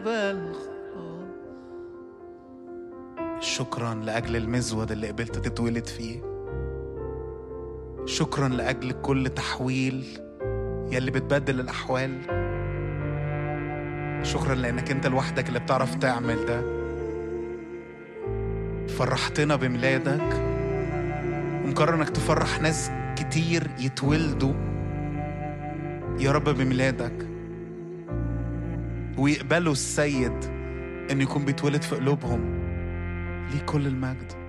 شكرا لأجل المزود اللي قبلت تتولد فيه شكرا لأجل كل تحويل يلي بتبدل الأحوال شكرا لأنك أنت لوحدك اللي بتعرف تعمل ده فرحتنا بميلادك ومقرر انك تفرح ناس كتير يتولدوا يا رب بميلادك ويقبلوا السيد انه يكون بيتولد في قلوبهم ليه كل المجد